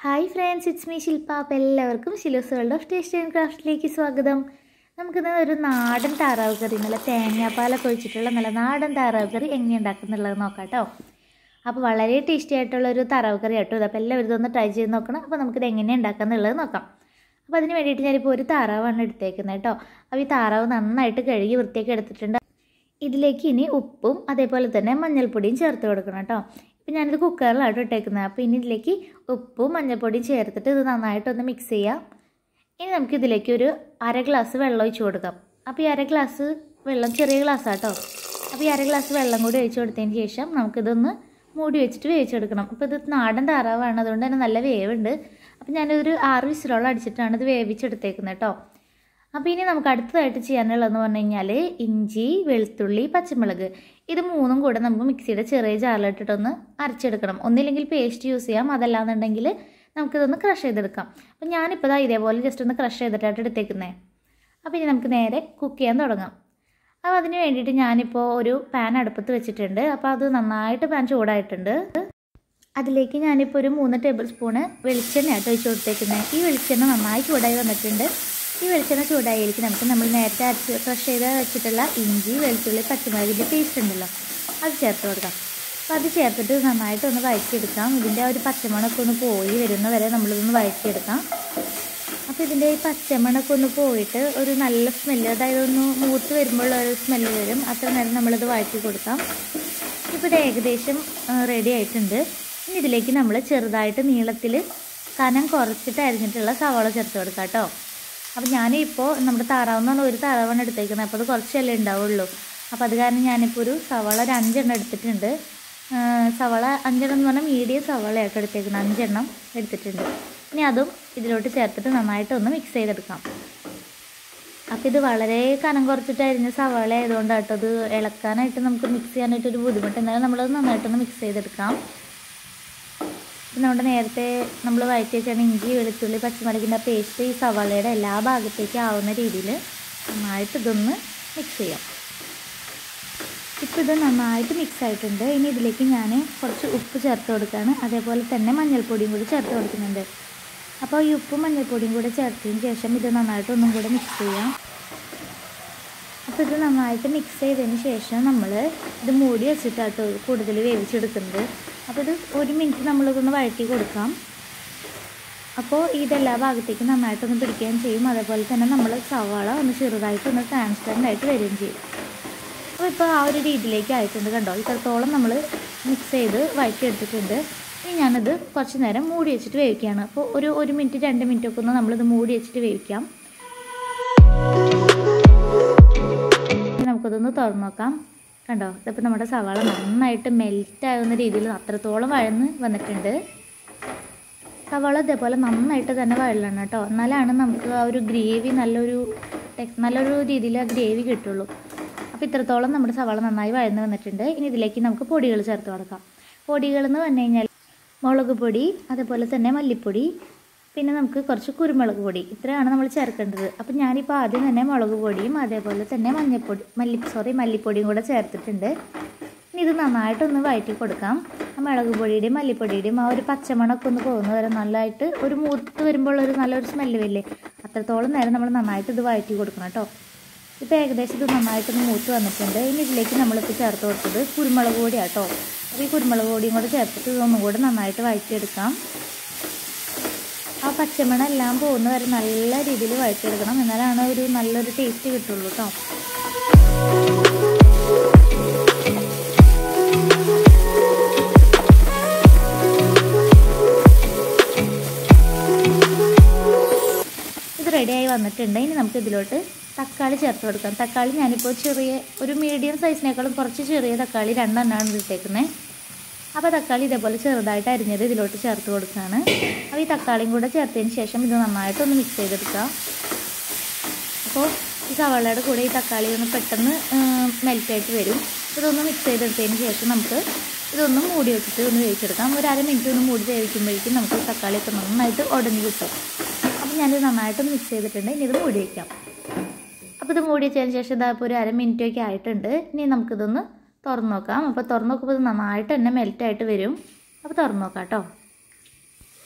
hi friends it's me Shilpa അപ്പോൾ എല്ലാവർക്കും Shilo's world of taste and ക്രാഫ്റ്റിലേക്ക് സ്വാഗതം നമുക്കിന്ന് ഒരു നാടൻ താറാവ് കറി നല്ല തേങ്ങാപ്പാലൊക്കെ ഒഴിച്ചിട്ടുള്ള നല്ല നാടൻ താറാവ് കറി എങ്ങനെ ഉണ്ടാക്കുന്നുള്ളത് നോക്കാം കേട്ടോ അപ്പോൾ വളരെ ടേസ്റ്റി ആയിട്ടുള്ള ഒരു താറാവ് കറി കേട്ടോ ഇത് അപ്പോൾ എല്ലാവരും ഇതൊന്ന് ട്രൈ ചെയ്ത് നോക്കണം അപ്പോൾ നമുക്കിത് എങ്ങനെ ഉണ്ടാക്കാന്നുള്ളത് നോക്കാം അപ്പോൾ അതിന് വേണ്ടിയിട്ട് ഞാനിപ്പോൾ ഒരു താറാവാണ് എടുത്തേക്കുന്നത് കേട്ടോ അപ്പോൾ ഈ താറാവ് നന്നായിട്ട് കഴുകി വൃത്തിയാക്കി എടുത്തിട്ടുണ്ട് ഇതിലേക്ക് ഇനി ഉപ്പും അതേപോലെ തന്നെ മഞ്ഞൾപ്പൊടിയും ചേർത്ത് കൊടുക്കണം കേട്ടോ ഇപ്പം ഞാനിത് കുക്കറിലാണ് ഇട്ടേക്കുന്നത് അപ്പോൾ ഇനി ഇതിലേക്ക് ഉപ്പും മഞ്ഞൾപ്പൊടിയും ചേർത്തിട്ട് ഇത് നന്നായിട്ടൊന്ന് മിക്സ് ചെയ്യാം ഇനി നമുക്ക് ഇതിലേക്ക് ഒരു അര ഗ്ലാസ് വെള്ളം ഒഴിച്ച് കൊടുക്കാം അപ്പോൾ ഈ അര ഗ്ലാസ് വെള്ളം ചെറിയ ഗ്ലാസ് കേട്ടോ അപ്പോൾ ഈ അര ഗ്ലാസ് വെള്ളം കൂടി ഒഴിച്ച് കൊടുത്തതിന് ശേഷം നമുക്കിതൊന്ന് മൂടി വെച്ചിട്ട് വേവിച്ചെടുക്കണം അപ്പോൾ ഇത് നാടൻ താറാവാണ് അതുകൊണ്ട് തന്നെ നല്ല വേവുണ്ട് അപ്പോൾ ഞാനൊരു ആറ് വിസിലോളം അടിച്ചിട്ടാണ് ഇത് വേവിച്ചെടുത്തേക്കുന്നത് കേട്ടോ അപ്പോൾ ഇനി നമുക്ക് അടുത്തതായിട്ട് ചെയ്യാനുള്ളതെന്ന് പറഞ്ഞു കഴിഞ്ഞാൽ ഇഞ്ചി വെളുത്തുള്ളി പച്ചമുളക് ഇത് മൂന്നും കൂടെ നമുക്ക് മിക്സിയുടെ ചെറിയ ജാറിലിട്ടിട്ടൊന്ന് അരച്ചെടുക്കണം ഒന്നില്ലെങ്കിൽ പേസ്റ്റ് യൂസ് ചെയ്യാം അതല്ലാന്നുണ്ടെങ്കിൽ നമുക്കിതൊന്ന് ക്രഷ് ചെയ്തെടുക്കാം അപ്പോൾ ഞാനിപ്പോൾ ഇതാ ഇതേപോലെ ജസ്റ്റ് ഒന്ന് ക്രഷ് ചെയ്തിട്ടായിട്ട് എടുത്തേക്കുന്നത് അപ്പോൾ ഇനി നമുക്ക് നേരെ കുക്ക് ചെയ്യാൻ തുടങ്ങാം അപ്പോൾ അതിന് വേണ്ടിയിട്ട് ഞാനിപ്പോൾ ഒരു പാൻ അടുപ്പത്ത് വെച്ചിട്ടുണ്ട് അപ്പോൾ അത് നന്നായിട്ട് പാൻ ചൂടായിട്ടുണ്ട് അതിലേക്ക് ഞാനിപ്പോൾ ഒരു മൂന്ന് ടേബിൾ സ്പൂണ് വെളിച്ചെണ്ണയായിട്ട് ഒഴിച്ച് കൊടുത്തേക്കുന്നത് ഈ വെളിച്ചെണ്ണ നന്നായി ചൂടായി വന്നിട്ടുണ്ട് ഈ വെളിച്ചെണ്ണ ചൂടായിരിക്കും നമുക്ക് നമ്മൾ നേരത്തെ അരച്ച് ക്രഷ് ചെയ്ത് വെച്ചിട്ടുള്ള ഇഞ്ചി വെളുത്തുള്ളി പച്ചമുളകിൻ്റെ പേസ്റ്റ് ഉണ്ടല്ലോ അത് ചേർത്ത് കൊടുക്കാം അപ്പോൾ അത് ചേർത്തിട്ട് നന്നായിട്ട് ഒന്ന് വഴറ്റിയെടുക്കാം ഇതിൻ്റെ ആ ഒരു പച്ചമണമൊക്കെ ഒന്ന് പോയി വരുന്ന വരെ നമ്മളിതൊന്ന് വഴറ്റിയെടുക്കാം അപ്പോൾ ഇതിൻ്റെ ഈ പച്ചമണമൊക്കെ ഒന്ന് പോയിട്ട് ഒരു നല്ല സ്മെല്ല് അതായത് ഒന്ന് മൂത്ത് വരുമ്പോഴുള്ള ഒരു സ്മെല്ല് വരും അത്ര നേരം നമ്മളിത് വഴറ്റി കൊടുക്കാം ഇപ്പോൾ ഇത് ഏകദേശം റെഡി ആയിട്ടുണ്ട് ഇനി ഇതിലേക്ക് നമ്മൾ ചെറുതായിട്ട് നീളത്തിൽ കനം കുറച്ചിട്ട് അരിഞ്ഞിട്ടുള്ള സവാള ചേർത്ത് കൊടുക്കാം കേട്ടോ അപ്പോൾ ഞാനിപ്പോൾ നമ്മുടെ താറാവെന്നാണ് ഒരു താറാവാണ് എടുത്തേക്കുന്നത് അപ്പോൾ അത് കുറച്ചല്ലേ ഉണ്ടാവുള്ളൂ അപ്പോൾ അത് കാരണം ഞാനിപ്പോൾ ഒരു സവാള ഒരു അഞ്ചെണ്ണം എടുത്തിട്ടുണ്ട് സവാള അഞ്ചെണ്ണം എന്ന് പറഞ്ഞാൽ മീഡിയം സവാളയായിട്ട് എടുത്തേക്കുന്നത് അഞ്ചെണ്ണം എടുത്തിട്ടുണ്ട് ഇനി അതും ഇതിലോട്ട് ചേർത്തിട്ട് നന്നായിട്ട് ഒന്ന് മിക്സ് ചെയ്തെടുക്കാം അപ്പോൾ ഇത് വളരെ കനം കുറച്ചിട്ട് അരിഞ്ഞ സവാള ആയതുകൊണ്ട് കേട്ടോ അത് ഇളക്കാനായിട്ട് നമുക്ക് മിക്സ് ചെയ്യാനായിട്ടൊരു ബുദ്ധിമുട്ട് എന്നാലും നമ്മളത് നന്നായിട്ടൊന്ന് മിക്സ് ചെയ്തെടുക്കാം നമ്മുടെ നേരത്തെ നമ്മൾ വഴറ്റി വെച്ചാണ് ഇഞ്ചി വെളുത്തുള്ളി പച്ചമുളകിൻ്റെ പേസ്റ്റ് ഈ സവാളയുടെ എല്ലാ ഭാഗത്തേക്കും ആവുന്ന രീതിയിൽ നന്നായിട്ട് ഇതൊന്ന് മിക്സ് ചെയ്യാം ഇപ്പോൾ ഇത് നന്നായിട്ട് മിക്സ് ആയിട്ടുണ്ട് ഇനി ഇതിലേക്ക് ഞാൻ കുറച്ച് ഉപ്പ് ചേർത്ത് കൊടുക്കുകയാണ് അതേപോലെ തന്നെ മഞ്ഞൾപ്പൊടിയും കൂടി ചേർത്ത് കൊടുക്കുന്നുണ്ട് അപ്പോൾ ഈ ഉപ്പും മഞ്ഞൾപ്പൊടിയും കൂടെ ചേർത്തതിന് ശേഷം ഇത് നന്നായിട്ട് ഒന്നും കൂടെ മിക്സ് ചെയ്യാം അപ്പോൾ ഇത് നന്നായിട്ട് മിക്സ് ചെയ്തതിന് ശേഷം നമ്മൾ ഇത് മൂടി വെച്ചിട്ടാട്ടോ കൂടുതൽ വേവിച്ചെടുക്കുന്നത് അപ്പോൾ ഇത് ഒരു മിനിറ്റ് നമ്മളിതൊന്ന് വഴറ്റി കൊടുക്കാം അപ്പോൾ ഇതെല്ലാ ഭാഗത്തേക്കും നന്നായിട്ടൊന്ന് പിടിക്കുകയും ചെയ്യും അതേപോലെ തന്നെ നമ്മൾ സവാള ഒന്ന് ചെറുതായിട്ടൊന്ന് ട്രാൻസ്പെറൻ്റ് ആയിട്ട് വരികയും ചെയ്യും അപ്പോൾ ഇപ്പോൾ ആ ഒരു രീതിയിലേക്ക് ആയിട്ടുണ്ട് കണ്ടോ ഇത്രത്തോളം നമ്മൾ മിക്സ് ചെയ്ത് വഴറ്റിയെടുത്തിട്ടുണ്ട് ഇനി ഞാനത് കുറച്ച് നേരം മൂടി വെച്ചിട്ട് വേവിക്കുകയാണ് അപ്പോൾ ഒരു ഒരു മിനിറ്റ് രണ്ട് മിനിറ്റ് ഒക്കെ ഒന്ന് നമ്മളിത് മൂടി വെച്ചിട്ട് വേവിക്കാം നമുക്കതൊന്ന് തുറന്നു നോക്കാം കണ്ടോ ഇതിപ്പോൾ നമ്മുടെ സവാള നന്നായിട്ട് മെൽറ്റ് ആകുന്ന രീതിയിൽ അത്രത്തോളം വഴന്ന് വന്നിട്ടുണ്ട് സവാള ഇതേപോലെ നന്നായിട്ട് തന്നെ വഴലണം കേട്ടോ എന്നാലാണ് നമുക്ക് ആ ഒരു ഗ്രേവി നല്ലൊരു നല്ലൊരു രീതിയിൽ ആ ഗ്രേവി കിട്ടുള്ളൂ അപ്പോൾ ഇത്രത്തോളം നമ്മുടെ സവാള നന്നായി വഴന്ന് വന്നിട്ടുണ്ട് ഇനി ഇതിലേക്ക് നമുക്ക് പൊടികൾ ചേർത്ത് കൊടുക്കാം പൊടികൾ എന്ന് പറഞ്ഞു കഴിഞ്ഞാൽ മുളക് പൊടി അതേപോലെ തന്നെ മല്ലിപ്പൊടി പിന്നെ നമുക്ക് കുറച്ച് കുരുമുളക് പൊടി ഇത്രയാണ് നമ്മൾ ചേർക്കേണ്ടത് അപ്പം ഞാനിപ്പോൾ ആദ്യം തന്നെ മുളക് പൊടിയും അതേപോലെ തന്നെ മഞ്ഞൾപ്പൊടി മല്ലി സോറി മല്ലിപ്പൊടിയും കൂടെ ചേർത്തിട്ടുണ്ട് ഇനി ഇത് നന്നായിട്ടൊന്ന് വഴറ്റി കൊടുക്കാം ആ മുളക് പൊടിയുടെയും മല്ലിപ്പൊടിയുടെയും ആ ഒരു പച്ചമണമൊക്കെ ഒന്ന് പോകുന്ന വരെ നല്ലതായിട്ട് ഒരു മൂത്ത് വരുമ്പോൾ ഒരു നല്ലൊരു സ്മെല്ല് വരില്ലേ അത്രത്തോളം നേരം നമ്മൾ നന്നായിട്ട് ഇത് വഴറ്റി കൊടുക്കണം കേട്ടോ ഇപ്പോൾ ഏകദേശം ഇത് നന്നായിട്ടൊന്ന് മൂത്ത് വന്നിട്ടുണ്ട് ഇനി ഇതിലേക്ക് നമ്മളിപ്പോൾ ചേർത്ത് കൊടുത്തത് കുരുമുളക് പൊടിയാണ് കേട്ടോ അപ്പോൾ ഈ കുരുമുളക് പൊടിയും കൂടെ ചേർത്തിട്ട് ഇതൊന്നും കൂടെ നന്നായിട്ട് വഴറ്റിയെടുക്കാം ആ പച്ചമണം എല്ലാം പോകുന്ന വരെ നല്ല രീതിയിൽ വഴറ്റിയെടുക്കണം എന്നാലാണ് ഒരു നല്ലൊരു ടേസ്റ്റ് കിട്ടുള്ളൂ കേട്ടോ ഇത് റെഡിയായി വന്നിട്ടുണ്ട് ഇനി നമുക്ക് ഇതിലോട്ട് തക്കാളി ചേർത്ത് കൊടുക്കാം തക്കാളി ഞാനിപ്പോൾ ചെറിയ ഒരു മീഡിയം സൈസിനേക്കാളും കുറച്ച് ചെറിയ തക്കാളി രണ്ടെണ്ണമാണ് ഇട്ടേക്കുന്നത് അപ്പോൾ തക്കാളി ഇതേപോലെ ചെറുതായിട്ട് അരിഞ്ഞത് ഇതിലോട്ട് ചേർത്ത് കൊടുക്കുകയാണ് അപ്പോൾ ഈ തക്കാളിയും കൂടെ ചേർത്തതിന് ശേഷം ഇത് നന്നായിട്ടൊന്ന് മിക്സ് ചെയ്തെടുക്കുക അപ്പോൾ ഈ സവാളയുടെ കൂടെ ഈ തക്കാളി ഒന്ന് പെട്ടെന്ന് മെൽറ്റായിട്ട് വരും ഇതൊന്ന് മിക്സ് ചെയ്തെടുത്തതിന് ശേഷം നമുക്ക് ഇതൊന്ന് മൂടി വെച്ചിട്ട് ഒന്ന് വേവിച്ചെടുക്കാം ഒരു അര മിനിറ്റ് ഒന്ന് മൂടി വേവിക്കുമ്പോഴേക്കും നമുക്ക് തക്കാളിയൊക്കെ നന്നായിട്ട് ഉടഞ്ഞ് കിട്ടും അപ്പോൾ ഞാനിത് നന്നായിട്ടൊന്ന് മിക്സ് ചെയ്തിട്ടുണ്ട് ഇനി ഇത് മൂടി വയ്ക്കാം അപ്പോൾ ഇത് മൂടി വെച്ചതിന് ശേഷം ഇതാ ഇപ്പോൾ ഒരു അര മിനിറ്റൊക്കെ ആയിട്ടുണ്ട് ഇനി നമുക്കിതൊന്ന് തുറന്ന് നോക്കാം അപ്പോൾ തുറന്ന് നോക്കുമ്പോൾ ഇത് നന്നായിട്ട് തന്നെ മെൽറ്റായിട്ട് വരും അപ്പോൾ തുറന്ന് നോക്കാം കേട്ടോ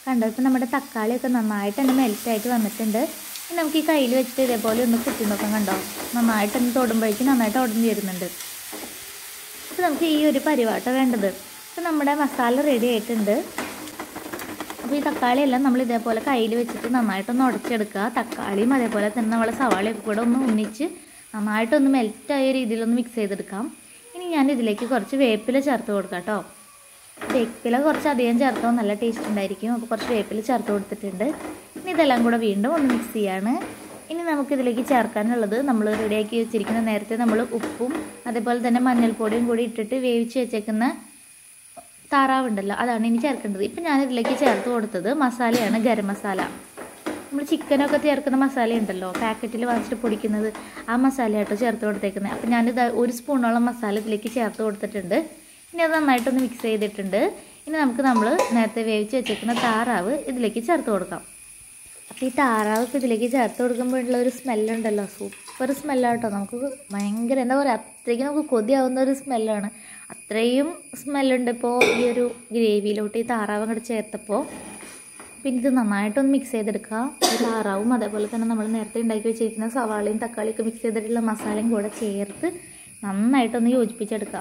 കണ്ടോ ഇപ്പം നമ്മുടെ തക്കാളിയൊക്കെ നന്നായിട്ട് തന്നെ മെൽറ്റായിട്ട് വന്നിട്ടുണ്ട് ഇനി നമുക്ക് ഈ കയ്യിൽ വെച്ചിട്ട് ഇതേപോലെ ഒന്ന് കുത്തി നോക്കാം കണ്ടോ നന്നായിട്ട് ഒന്ന് തൊടുമ്പോഴേക്കും നന്നായിട്ട് ഉടഞ്ഞു വരുന്നുണ്ട് അപ്പോൾ നമുക്ക് ഈ ഒരു പരിവാട്ടം വേണ്ടത് അപ്പോൾ നമ്മുടെ മസാല റെഡി ആയിട്ടുണ്ട് അപ്പോൾ ഈ തക്കാളിയെല്ലാം നമ്മൾ ഇതേപോലെ കയ്യിൽ വെച്ചിട്ട് നന്നായിട്ടൊന്ന് ഉടച്ചെടുക്കുക തക്കാളിയും അതേപോലെ തന്നെ നമ്മളെ സവാളയൊക്കെ കൂടെ ഒന്ന് ഒന്നിച്ച് നന്നായിട്ടൊന്ന് മെൽറ്റായ രീതിയിലൊന്ന് മിക്സ് ചെയ്തെടുക്കാം ഇനി ഞാൻ ഇതിലേക്ക് കുറച്ച് വേപ്പില ചേർത്ത് കൊടുക്കാം കേട്ടോ വേപ്പില കുറച്ച് അധികം ചേർത്താൽ നല്ല ടേസ്റ്റ് ഉണ്ടായിരിക്കും അപ്പോൾ കുറച്ച് വേപ്പില ചേർത്ത് കൊടുത്തിട്ടുണ്ട് ഇനി ഇതെല്ലാം കൂടെ വീണ്ടും ഒന്ന് മിക്സ് ചെയ്യാണ് ഇനി നമുക്കിതിലേക്ക് ചേർക്കാനുള്ളത് നമ്മൾ റെഡിയാക്കി വെച്ചിരിക്കുന്ന നേരത്തെ നമ്മൾ ഉപ്പും അതേപോലെ തന്നെ മഞ്ഞൾപ്പൊടിയും കൂടി ഇട്ടിട്ട് വേവിച്ച് വെച്ചേക്കുന്ന താറാവുണ്ടല്ലോ അതാണ് ഇനി ചേർക്കേണ്ടത് ഇപ്പം ഞാൻ ഇതിലേക്ക് ചേർത്ത് കൊടുത്തത് മസാലയാണ് ഗരം മസാല നമ്മൾ ചിക്കനൊക്കെ ചേർക്കുന്ന മസാല ഉണ്ടല്ലോ പാക്കറ്റിൽ വാങ്ങിച്ചിട്ട് പൊടിക്കുന്നത് ആ മസാലയാട്ടോ ചേർത്ത് കൊടുത്തേക്കുന്നത് അപ്പം ഞാനിത് ഒരു സ്പൂണോളം മസാല ഇതിലേക്ക് ചേർത്ത് കൊടുത്തിട്ടുണ്ട് ഇനി അത് നന്നായിട്ടൊന്ന് മിക്സ് ചെയ്തിട്ടുണ്ട് ഇനി നമുക്ക് നമ്മൾ നേരത്തെ വേവിച്ച് വെച്ചേക്കുന്ന താറാവ് ഇതിലേക്ക് ചേർത്ത് കൊടുക്കാം അപ്പോൾ ഈ താറാവ് ഇപ്പോൾ ഇതിലേക്ക് ചേർത്ത് കൊടുക്കുമ്പോഴുള്ള ഒരു സ്മെല്ലുണ്ടല്ലോ സൂപ്പർ സ്മെല്ലാട്ടോ നമുക്ക് ഭയങ്കര എന്താ പറയുക അത്രയ്ക്ക് നമുക്ക് കൊതിയാവുന്ന ഒരു സ്മെല്ലാണ് അത്രയും സ്മെല്ലുണ്ട് ഇപ്പോൾ ഈ ഒരു ഗ്രേവിയിലോട്ട് ഈ താറാവ് അങ്ങോട്ട് ചേർത്തപ്പോൾ പിന്നെ ഇത് നന്നായിട്ടൊന്ന് മിക്സ് ചെയ്തെടുക്കുക ഈ താറാവും അതേപോലെ തന്നെ നമ്മൾ നേരത്തെ ഉണ്ടാക്കി വെച്ചിരിക്കുന്ന സവാളയും തക്കാളിയൊക്കെ മിക്സ് ചെയ്തിട്ടുള്ള മസാലയും കൂടെ ചേർത്ത് നന്നായിട്ടൊന്ന് യോജിപ്പിച്ചെടുക്കുക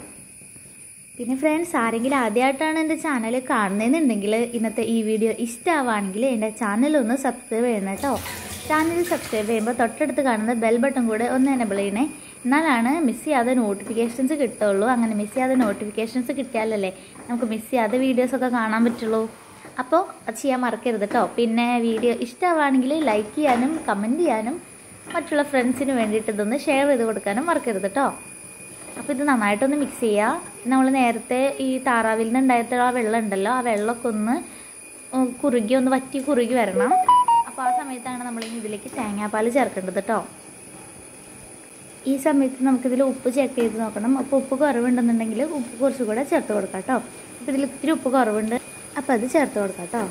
പിന്നെ ഫ്രണ്ട്സ് ആരെങ്കിലും ആദ്യമായിട്ടാണ് എൻ്റെ ചാനൽ കാണുന്നതെന്നുണ്ടെങ്കിൽ ഇന്നത്തെ ഈ വീഡിയോ ഇഷ്ടമാവുകയാണെങ്കിൽ എൻ്റെ ചാനൽ ഒന്ന് സബ്സ്ക്രൈബ് ചെയ്യണം കേട്ടോ ചാനൽ സബ്സ്ക്രൈബ് ചെയ്യുമ്പോൾ തൊട്ടടുത്ത് കാണുന്ന ബെൽ ബട്ടൺ കൂടെ ഒന്ന് എനബിൾ ചെയ്യണേ എന്നാലാണ് മിസ് ചെയ്യാതെ നോട്ടിഫിക്കേഷൻസ് കിട്ടുള്ളൂ അങ്ങനെ മിസ് ചെയ്യാതെ നോട്ടിഫിക്കേഷൻസ് കിട്ടിയാലല്ലേ നമുക്ക് മിസ് ചെയ്യാതെ വീഡിയോസൊക്കെ കാണാൻ പറ്റുള്ളൂ അപ്പോൾ അത് ചെയ്യാൻ മറക്കരുത് കേട്ടോ പിന്നെ വീഡിയോ ഇഷ്ടമാവുകയാണെങ്കിൽ ലൈക്ക് ചെയ്യാനും കമൻറ്റ് ചെയ്യാനും മറ്റുള്ള ഫ്രണ്ട്സിന് വേണ്ടിയിട്ട് ഇതൊന്ന് ഷെയർ ചെയ്ത് കൊടുക്കാനും മറക്കരുത് കേട്ടോ അപ്പോൾ ഇത് നന്നായിട്ടൊന്ന് മിക്സ് ചെയ്യുക നമ്മൾ നേരത്തെ ഈ താറാവിൽ നിന്ന് ഉണ്ടായിട്ടുള്ള ആ വെള്ളം ഉണ്ടല്ലോ ആ വെള്ളമൊക്കെ ഒന്ന് ഉം, കുറുകി ഒന്ന് വറ്റി കുറുകി വരണം അപ്പോൾ ആ സമയത്താണ് നമ്മൾ ഇനി ഇതിലേക്ക് തേങ്ങാപ്പാൽ ചേർക്കേണ്ടത് കേട്ടോ ഈ സമയത്ത് നമുക്കിതിൽ ഉപ്പ് ചെക്ക് ചെയ്ത് നോക്കണം അപ്പോൾ ഉപ്പ് കുറവുണ്ടെന്നുണ്ടെങ്കിൽ ഉപ്പ് കുറച്ചും കൂടെ ചേർത്ത് കൊടുക്കാം കേട്ടോ അപ്പോൾ ഇതിൽ ഇത്തിരി ഉപ്പ് കുറവുണ്ട് അപ്പോൾ അത് ചേർത്ത് കൊടുക്കാം കേട്ടോ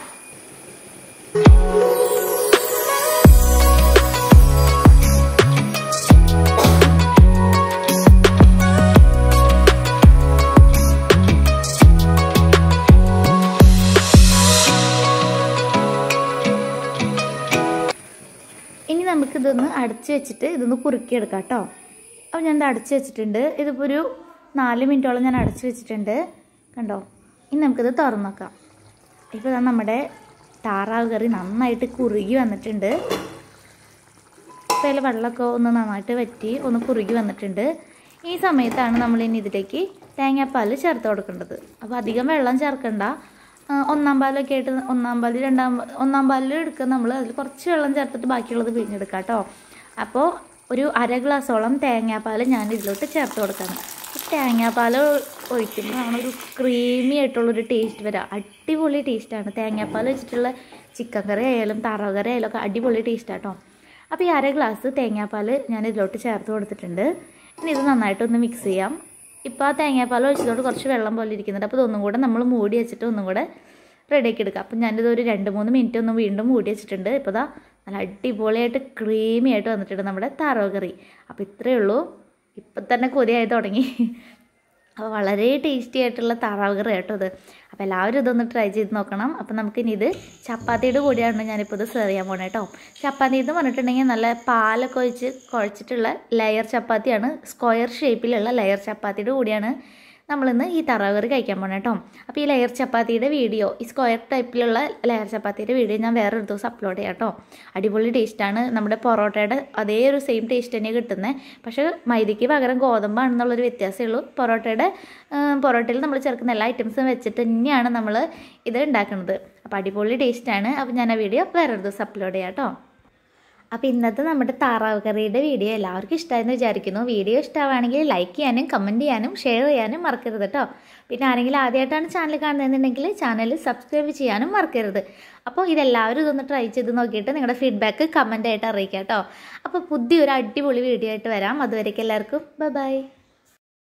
ഇനി നമുക്കിതൊന്ന് അടച്ച് വെച്ചിട്ട് ഇതൊന്ന് കുറുക്കിയെടുക്കാം കേട്ടോ അപ്പോൾ ഞാൻ ഇത് അടച്ച് വെച്ചിട്ടുണ്ട് ഇതിപ്പോൾ ഒരു നാല് മിനിറ്റോളം ഞാൻ അടച്ച് വെച്ചിട്ടുണ്ട് കണ്ടോ ഇനി നമുക്കിത് തുറന്ന് നോക്കാം ഇപ്പോൾ ദാ നമ്മുടെ താറാവ് കറി നന്നായിട്ട് കുറുകി വന്നിട്ടുണ്ട് ഇപ്പോൾ അതിൽ വെള്ളമൊക്കെ ഒന്ന് നന്നായിട്ട് വറ്റി ഒന്ന് കുറുകി വന്നിട്ടുണ്ട് ഈ സമയത്താണ് നമ്മൾ ഇനി ഇതിലേക്ക് തേങ്ങാപ്പാൽ ചേർത്ത് കൊടുക്കേണ്ടത് അപ്പോൾ അധികം വെള്ളം ചേർക്കണ്ട ആ, ഒന്നാം പാലൊക്കെ ആയിട്ട് ഒന്നാം പാല് രണ്ടാം പാ- ഒന്നാം പാലിൽ എടുക്കുക നമ്മൾ അതിൽ കുറച്ച് വെള്ളം ചേർത്തിട്ട് ബാക്കിയുള്ളത് പിഴിഞ്ഞെടുക്കാം കേട്ടോ അപ്പോൾ ഒരു അര ഗ്ലാസോളം തേങ്ങാപ്പാൽ ഞാൻ ഇതിലോട്ട് ചേർത്ത് കൊടുക്കണം ഈ തേങ്ങാപ്പാൽ ഒഴിക്കുമ്പോൾ നമ്മളൊരു ക്രീമി ആയിട്ടുള്ളൊരു ടേസ്റ്റ് വരാം അടിപൊളി ടേസ്റ്റാണ് തേങ്ങാപ്പാൽ വെച്ചിട്ടുള്ള ചിക്കൻ കറി ആയാലും താറാവ് കറി ആയാലും ഒക്കെ അടിപൊളി ടേസ്റ്റാട്ടോ അപ്പോൾ ഈ അര ഗ്ലാസ് തേങ്ങാപ്പാൽ ഞാൻ ഇതിലോട്ട് ചേർത്ത് കൊടുത്തിട്ടുണ്ട് ഇനി ഇത് നന്നായിട്ടൊന്ന് മിക്സ് ചെയ്യാം ഇപ്പോൾ ആ തേങ്ങാപ്പാൽ ഒഴിച്ചതോട് കുറച്ച് വെള്ളം പോലെ ഇരിക്കുന്നുണ്ട് അപ്പോൾ ഇതൊന്നും കൂടെ നമ്മൾ മൂടി വെച്ചിട്ട് ഒന്നും കൂടെ റെഡിയാക്കി എടുക്കാം അപ്പം ഞാനിത് ഒരു രണ്ട് മൂന്ന് മിനിറ്റ് ഒന്ന് വീണ്ടും മൂടി വെച്ചിട്ടുണ്ട് ഇപ്പോൾ ദാ നല്ല അടിപൊളിയായിട്ട് ക്രീമി ആയിട്ട് വന്നിട്ടുണ്ട് നമ്മുടെ താറാവ് കറി അപ്പോൾ ഇത്രയേ ഉള്ളൂ ഇപ്പം തന്നെ കൊതിയായി തുടങ്ങി അപ്പോൾ വളരെ ടേസ്റ്റി ആയിട്ടുള്ള താറാവ് കറി കേട്ടോ ഇത് അപ്പോൾ എല്ലാവരും ഇതൊന്ന് ട്രൈ ചെയ്ത് നോക്കണം അപ്പോൾ നമുക്കിനി ഇത് ചപ്പാത്തിയുടെ കൂടെയാണ് ഞാനിപ്പോൾ ഇത് സെർവ് ചെയ്യാൻ പോണേ കേട്ടോ ചപ്പാത്തി എന്ന് പറഞ്ഞിട്ടുണ്ടെങ്കിൽ നല്ല പാലൊക്കെ ഒഴിച്ച് കുഴച്ചിട്ടുള്ള ലെയർ ചപ്പാത്തിയാണ് സ്ക്വയർ ഷേപ്പിലുള്ള ലെയർ ചപ്പാത്തിയുടെ കൂടെയാണ് നമ്മളിന്ന് ഈ താറാവ് കറി കഴിക്കാൻ പോണേ കേട്ടോ അപ്പോൾ ഈ ലെയർ ചപ്പാത്തിയുടെ വീഡിയോ ഈ സ്ക്വയർ ടൈപ്പിലുള്ള ലെയർ ചപ്പാത്തിയുടെ വീഡിയോ ഞാൻ വേറൊരു ദിവസം അപ്ലോഡ് ചെയ്യാം കേട്ടോ അടിപൊളി ടേസ്റ്റാണ് നമ്മുടെ പൊറോട്ടയുടെ അതേ ഒരു സെയിം ടേസ്റ്റ് തന്നെ കിട്ടുന്നത് പക്ഷേ മൈദയ്ക്ക് പകരം ഗോതമ്പാണെന്നുള്ളൊരു വ്യത്യാസമേ ഉള്ളൂ പൊറോട്ടയുടെ ആ, പൊറോട്ടയിൽ നമ്മൾ ചേർക്കുന്ന എല്ലാ ഐറ്റംസും വെച്ചിട്ട് തന്നെയാണ് നമ്മൾ ഇത് ഉണ്ടാക്കുന്നത് അപ്പോൾ അടിപൊളി ടേസ്റ്റാണ് അപ്പോൾ ഞാൻ ആ വീഡിയോ വേറൊരു ദിവസം അപ്ലോഡ് ചെയ്യാം കേട്ടോ അപ്പോൾ ഇന്നത്തെ നമ്മുടെ താറാവ് കറിയുടെ വീഡിയോ എല്ലാവർക്കും ഇഷ്ടമായെന്ന് വിചാരിക്കുന്നു വീഡിയോ ഇഷ്ടമാണെങ്കിൽ ലൈക്ക് ചെയ്യാനും കമൻറ്റ് ചെയ്യാനും ഷെയർ ചെയ്യാനും മറക്കരുത് കേട്ടോ പിന്നെ ആരെങ്കിലും ആദ്യമായിട്ടാണ് ചാനൽ കാണുന്നതെന്നുണ്ടെങ്കിൽ ചാനൽ സബ്സ്ക്രൈബ് ചെയ്യാനും മറക്കരുത് അപ്പോൾ ഇതെല്ലാവരും ഇതൊന്ന് ട്രൈ ചെയ്ത് നോക്കിയിട്ട് നിങ്ങളുടെ ഫീഡ്ബാക്ക് കമൻ്റ് ആയിട്ട് അറിയിക്കാം കേട്ടോ അപ്പോൾ പുതിയൊരു അടിപൊളി വീഡിയോ ആയിട്ട് വരാം അതുവരേക്കും എല്ലാവർക്കും ബൈ ബൈ